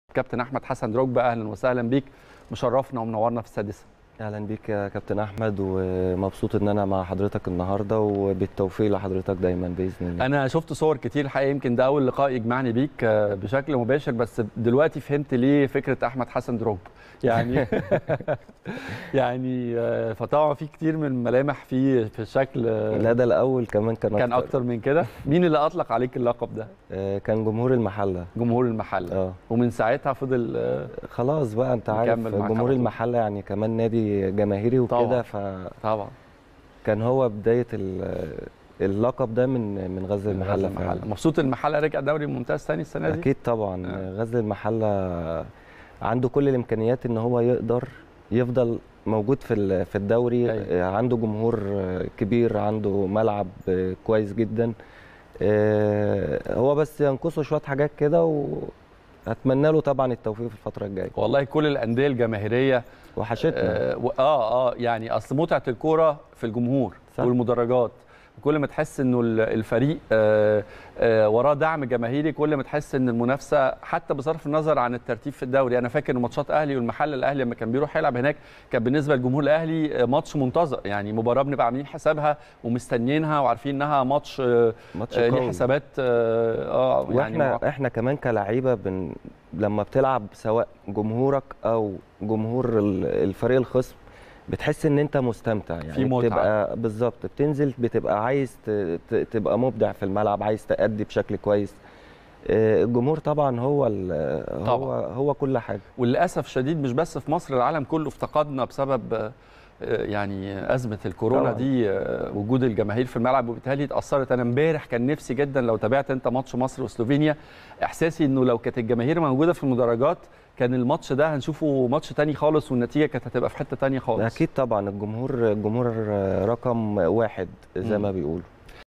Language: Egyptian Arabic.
كابتن احمد حسن دروجبا اهلا وسهلا بيك مشرفنا ومنورنا في السادسه اهلا بيك يا كابتن احمد ومبسوط ان انا مع حضرتك النهارده وبالتوفيق لحضرتك دايما باذن الله انا شفت صور كتير الحقيقه يمكن ده اول لقاء يجمعني بيك آه، بشكل مباشر بس دلوقتي فهمت ليه فكره احمد حسن دروجبا يعني يعني آه، فطبعا في كتير من الملامح في في الشكل آه، لا ده الاول كمان كان كان اكتر من كده مين اللي اطلق عليك اللقب ده آه، كان جمهور المحله جمهور المحله اه ومن ساعتها فضل آه، خلاص بقى انت عارف نكمل معاك على جمهور طول. المحله يعني كمان نادي جماهيري طبعاً. وكده فكان طبعا هو بدايه ال- اللقب ده من من غزل المحله غزل فعلا المحله مبسوط المحله رجع دوري ممتاز ثاني السنه دي اكيد طبعا آه. غزل المحله عنده كل الامكانيات ان هو يقدر يفضل موجود في ال- في الدوري أيوة. آه، عنده جمهور آه، كبير عنده ملعب آه، كويس جدا آه، هو بس ينقصه شويه حاجات كده واتمنى له طبعا التوفيق في الفتره الجايه والله كل الانديه الجماهيريه وحشتنا اه و- اه آه، يعني اصل متعه الكوره في الجمهور صح. والمدرجات كل ما تحس انه ال- الفريق آه آه وراه دعم جماهيري كل ما تحس ان المنافسه حتى بصرف النظر عن الترتيب في الدوري انا فاكر ان ماتشات اهلي والمحل الاهلي لما كان بيروح يلعب هناك كان بالنسبه للجمهور الاهلي آه، ماتش منتظر يعني مباراه بنبقى عاملين حسابها ومستنيينها وعارفين انها ماتش آه ماتش آه، ليه قوي حسابات اه, آه يعني واحنا معقدة. احنا كمان كلعيبه بن لما بتلعب سواء جمهورك او جمهور ال- الفريق الخصم بتحس ان انت مستمتع يعني في متعة. بتبقى بالظبط بتنزل بتبقى عايز ت- ت- تبقى مبدع في الملعب عايز تأدي بشكل كويس آه، الجمهور طبعا هو ال- هو طبعاً. هو كل حاجه وللاسف شديد مش بس في مصر العالم كله افتقدنا بسبب آه، آه، يعني ازمه الكورونا طبعاً. دي آه، وجود الجماهير في الملعب وبالتالي اتاثرت انا امبارح كان نفسي جدا لو تابعت انت ماتش مصر وسلوفينيا احساسي انه لو كانت الجماهير موجوده في المدرجات كان الماتش ده هنشوفه ماتش تاني خالص والنتيجه كانت هتبقى في حته تانية خالص اكيد طبعا الجمهور الجمهور رقم واحد زي مم. ما بيقولوا